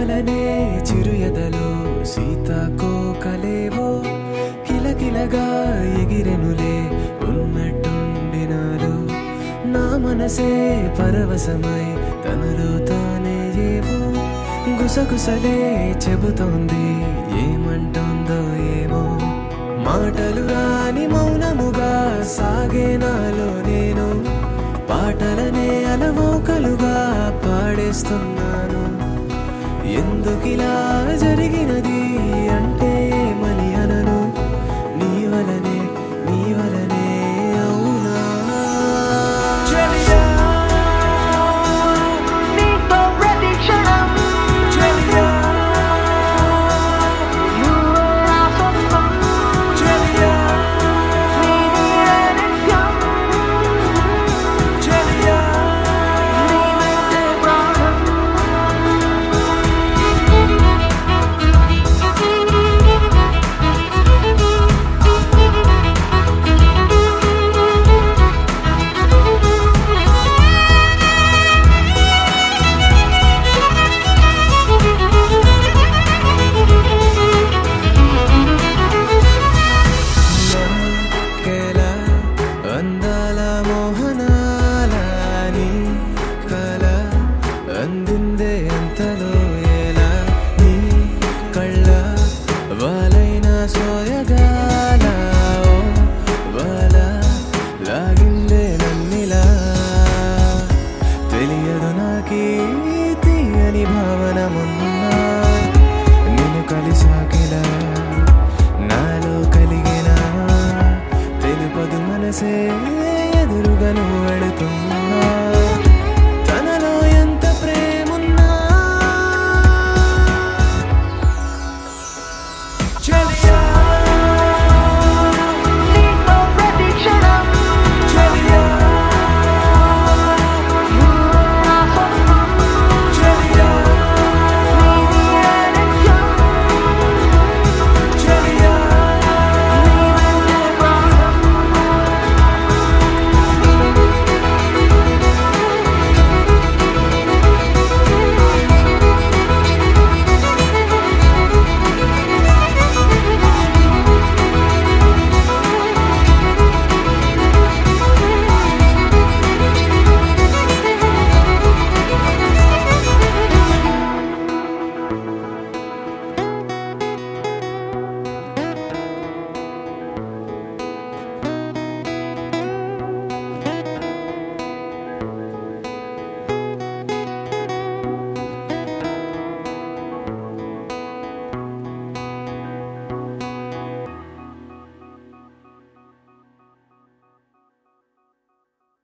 వలనే చిరు ఎదలో సీతాకోకలేవో కిలకిలగా ఎగిరెనులే ఉన్నట్టుండినారు నా మనసే పరవశమై తనలో తానే ఏవో గుసగుసలే చెబుతోంది ఏమంటుందో ఏమో మాటలు రాని మౌనముగా సాగే నాలో నేను పాటలనే అలవోకలుగా పాడేస్తున్నాను ఎందుకిలా జరిగినది అంటే ఏమని అనను నీ వలనే నీ వలనే అవునా చెలియా నీతో ప్రతి క్షణం చెలియా నువ్వే నా సొంతం చెలియా నీవే నిత్యం చెలియా నీవే ప్రాణం కేలా అందాల మోహనాల నీ కల అందిందే అంతలో ఎలా నీ కళ్ళ వాలైన సోయగాల ఓ వాల లాగిందే నన్నిలా తెలియదు నాకీ తీయని భావన మొన్న నిన్ను కలిసాకిలా నాలో కలిగిన తెలుపదు మనసే ఎదురుగా నువ్వు వెళుతున్నా